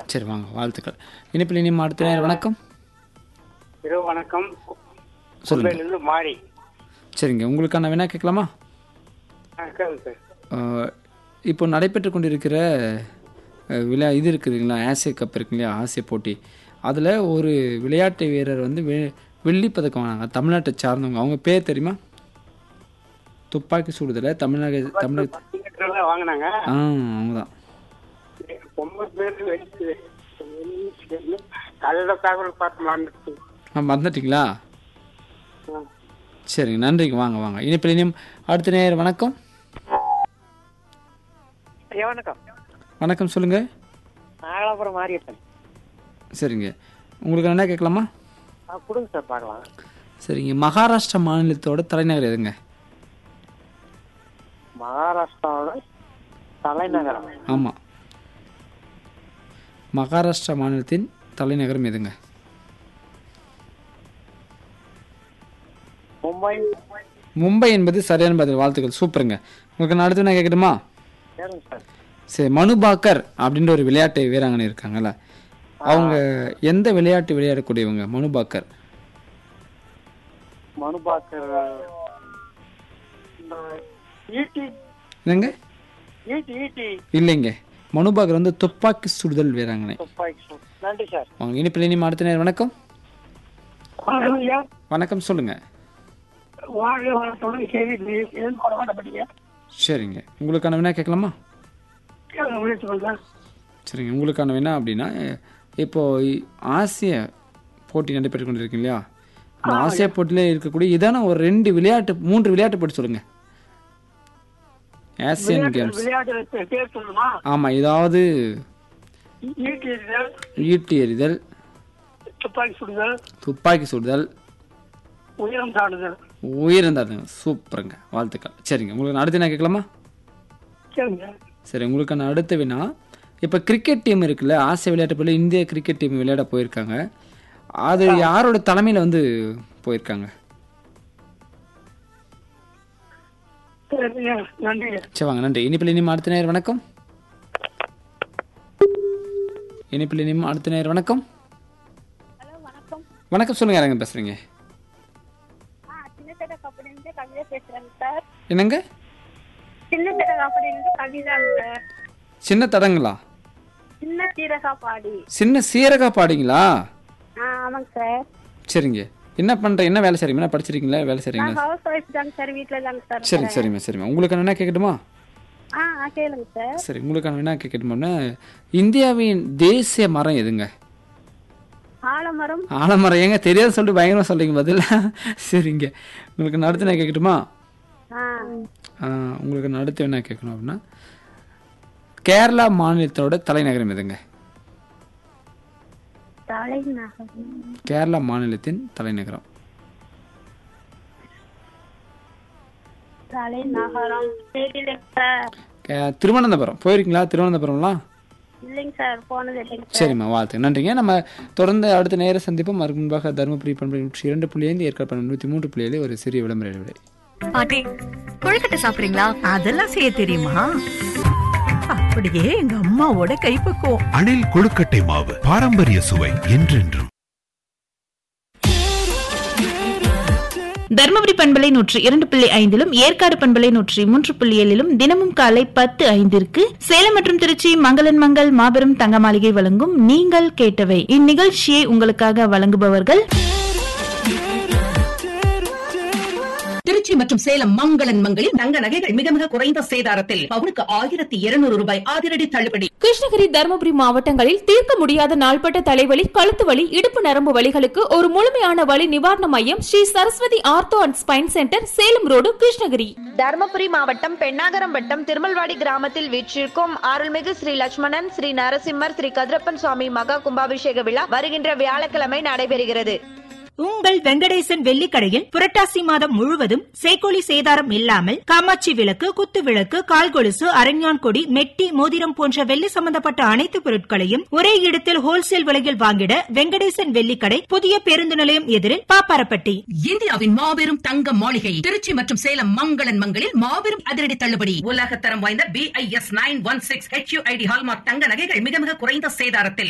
சரி வாங்க வாழ்த்துக்கள் இனிப்பில் இனியும் அடுத்த நேரம் வணக்கம் இரவு வணக்கம் சொல்லுங்க இருந்து மாறி சரிங்க உங்களுக்கான வினா கேட்கலாமா கேளுங்க சார் ஆஹ், இப்போ நடைபெற்று கொண்டிருக்கிற அஹ், விழா இது இருக்குதுங்களா ஆசிய கப் இருக்கு இல்லையா ஆசிய போட்டி அதில் ஒரு விளையாட்டு வீரர் வந்து வெ- வெள்ளிப் பதக்கம் வாங்கினாங்க தமிழ்நாட்டை சார்ந்தவங்க அவங்க பேர் தெரியுமா துப்பாக்கி சுடுதலை தமிழ்நாடு தமிழக திங்கட்கிழமை வாங்கினாங்க ஆ அவங்க தான் ஒன்பது பேர் காலையில தகவல் பார்த்து மறந்துட்டு ஆ மறந்துட்டீங்களா சரிங்க நன்றிங்க வாங்க வாங்க இனிப்பில் இனியும் அடுத்த நேரம் வணக்கம் ஐயா வணக்கம் வணக்கம் சொல்லுங்கள் நாகலாபுரம் மாரியப்பன் சரிங்க உங்களுக்கு என்ன கேட்கலாமா ஆ கொடுங்க சார் பார்க்கலாம் சரிங்க மகாராஷ்டிரா மாநிலத்தோட தலைநகர் எதுங்க மகாராஷ்டிராவோட தலைநகரம் ஆமாம் மகாராஷ்டிரா மாநிலத்தின் தலைநகரம் எதுங்க மும்பை மும்பை என்பது சரியான பதில் வாழ்த்துக்கள் சூப்பருங்க உங்களுக்கு நான் அடுத்து என்ன கேட்கட்டுமா கேளுங்க சார் சரி மனுபாக்கர் அப்படின்ற ஒரு விளையாட்டு வீராங்கனை இருக்காங்கல்ல அவங்க எந்த விளையாட்டு விளையாடக்கூடியவங்க மனுபாக்கர் மனுபாக்கர் ஈட்டி என்னங்க ஈட்டி ஈட்டி இல்லைங்க மனுபாக்கர் வந்து துப்பாக்கி சுடுதல் வீராங்கனை துப்பாக்கி சூடு. நன்றி சார் அவங்க இனிப்பில் இனிமே அடுத்த நேரம் வணக்கம் வணக்கம் ஐயா வணக்கம் சொல்லுங்க வாழ்க வளத்துடன் செய்தி எதுவும் போட மாட்டேன் சரிங்க உங்களுக்கான வினா கேட்கலாமா கேளுங்க முயற்சி பண்ணுறேன் சரிங்க உங்களுக்கான வினா அப்படின்னா அஹ், இப்போ இ- ஆசிய போட்டி நடைபெற்று கொண்டிருக்கு இல்லையா இந்த ஆசிய போட்டியில இருக்கக்கூடிய இதான ஒரு ரெண்டு விளையாட்டு மூன்று விளையாட்டு போட்டி சொல்லுங்க ஆசியன் கேம்ஸ் விளையாட்டு பேர் சொல்லணுமா ஆமாம் ஏதாவது ஈட்டி எறிதல் ஈட்டி எறிதல் துப்பாக்கி சுடுதல் துப்பாக்கி சுடுதல் உயரம் தாண்டுதல் உயர்ந்தாருங்க சூப்பருங்க வாழ்த்துக்கள் சரிங்க உங்களுக்கு நான் அடுத்து என்ன கேட்கலாமா கேளுங்க சரி உங்களுக்கான அடுத்த வினா இப்போ கிரிக்கெட் டீம் இருக்குல்ல ஆசிய விளையாட்டு போல இந்திய கிரிக்கெட் டீம் விளையாட போயிருக்காங்க அது யாரோட தலைமையில் வந்து போயிருக்காங்க சரிங்க நன்றி சரி வாங்க நன்றி இனிப்பில் இனிமே அடுத்த நேரம் வணக்கம் இனிப்பில் இனிமே அடுத்த நேரம் வணக்கம் வணக்கம் சொல்லுங்க யாருங்க பேசுறீங்க ஆ சின்னத்தட கம்பெனிலேருந்து கவிதா பேசுகிறேங்க சார் என்னங்க சின்னத்தட கம்பெனிலேருந்து கவிதாங்க சின்ன தடங்களா சின்ன சீரகா பாடி சின்ன சீரகா பாடிங்களா ஆ ஆமாங்க சார் சரிங்க என்ன பண்ற என்ன வேலை செய்றீங்க என்ன படிச்சிருக்கீங்களா வேலை நான் செய்றீங்களா ஹவுஸ் ஒய்ஃப் தாங்க சார் வீட்டில் தாங்க சார் சரிங்க சரிம்மா சரிம்மா உங்களுக்கு என்ன கேட்கட்டுமா ஆ ஆ கேளுங்க சார் சரி உங்களுக்கு என்ன கேட்கட்டுமான்னா இந்தியாவின் தேசிய மரம் எதுங்க ஆலமரம் ஆலமரம் ஏங்க தெரியாத சொல்லிட்டு பயங்கரமா சொல்றீங்க பதில் சரிங்க உங்களுக்கு நான் அடுத்து நான் கேட்கட்டுமா ஆ ஆ, உங்களுக்கு நான் அடுத்து என்ன கேட்கணும் அப்படின்னா கேரளா மாநிலத்தோட தலைநகரம் எதுங்க தலைநகரம் கேரளா மாநிலத்தின் தலைநகரம் தலைநகரம் தெரியலைங்க சார் கே- திருவனந்தபுரம் போயிருக்கீங்களா திருவனந்தபுரம்லாம் இல்லைங்க சார் போனது இல்லைங்க சார் சரிம்மா வாழ்த்து நன்றிங்க நம்ம தொடர்ந்து அடுத்த நேர சந்திப்போம் அதுக்கு முன்பாக தருமபுரி பண்பு நூற்றி இரண்டு புள்ளி ஐந்து ஏற்காடு பண்பு நூற்றி மூன்று புள்ளி ஏழு ஒரு சிறிய விளம்பர இடைவெளி பாட்டி கொழுக்கட்டை சாப்பிடுறீங்களா அதெல்லாம் செய்ய தெரியுமா அப்படியே எங்க அம்மாவோட கைப்பக்குவம் அணில் கொழுக்கட்டை மாவு பாரம்பரிய சுவை என்றென்றும் தர்மபுரி பண்பலை நூற்றி இரண்டு புள்ளி ஐந்திலும் ஏற்காடு பண்பலை நூற்றி மூன்று புள்ளி ஏழிலும் தினமும் காலை பத்து ஐந்திற்கு சேலம் மற்றும் திருச்சி மங்களன் மங்கள் மாபெரும் தங்க மாளிகை வழங்கும் நீங்கள் கேட்டவை இந்நிகழ்ச்சியை உங்களுக்காக வழங்குபவர்கள் திருச்சி மற்றும் சேலம் மங்களன் மங்களில் தங்க நகைகள் மிக மிக குறைந்த சேதாரத்தில் பவுனுக்கு ஆயிரத்தி இருநூறு ரூபாய் அதிரடி தள்ளுபடி கிருஷ்ணகிரி தருமபுரி மாவட்டங்களில் தீர்க்க முடியாத நாள்பட்ட தலைவலி கழுத்து வலி இடுப்பு நரம்பு வலிகளுக்கு ஒரு முழுமையான வலி நிவாரண மையம் Sri Saraswati ortho and spine centre Salem road Krishnagiri Dharmapuri மாவட்டம் பெண்ணாகரம் வட்டம் திருமல்வாடி கிராமத்தில் வீற்றிருக்கும் அருள்மிகு ஸ்ரீ லட்சுமணன் ஸ்ரீ நரசிம்மர் ஸ்ரீ கதிரப்பன் சுவாமி மகா கும்பாபிஷேக விழா வருகின்ற வியாழக்கிழமை நடைபெறுகிறது உங்கள் வெங்கடேசன் வெள்ளிக்கடையில் புரட்டாசி மாதம் முழுவதும் சேக்கோலி சேதாரம் இல்லாமல் காமாட்சி விளக்கு குத்து விளக்கு கால் கொலுசு அரஞ்ஞான் கொடி மெட்டி மோதிரம் போன்ற வெள்ளி சம்பந்தப்பட்ட அனைத்து பொருட்களையும் ஒரே இடத்தில் ஹோல்சேல் விலையில் வாங்கிட வெங்கடேசன் வெள்ளிக்கடை புதிய பேருந்து நிலையம் எதிரில் பாப்பாரப்பட்டி இந்தியாவின் மாபெரும் தங்க மாளிகை திருச்சி மற்றும் சேலம் மங்களன் மங்களில் மாபெரும் அதிரடி தள்ளுபடி உலகத்தரம் வாய்ந்த B I S nine one six H hallmark தங்க நகைகள் மிக மிக குறைந்த சேதாரத்தில்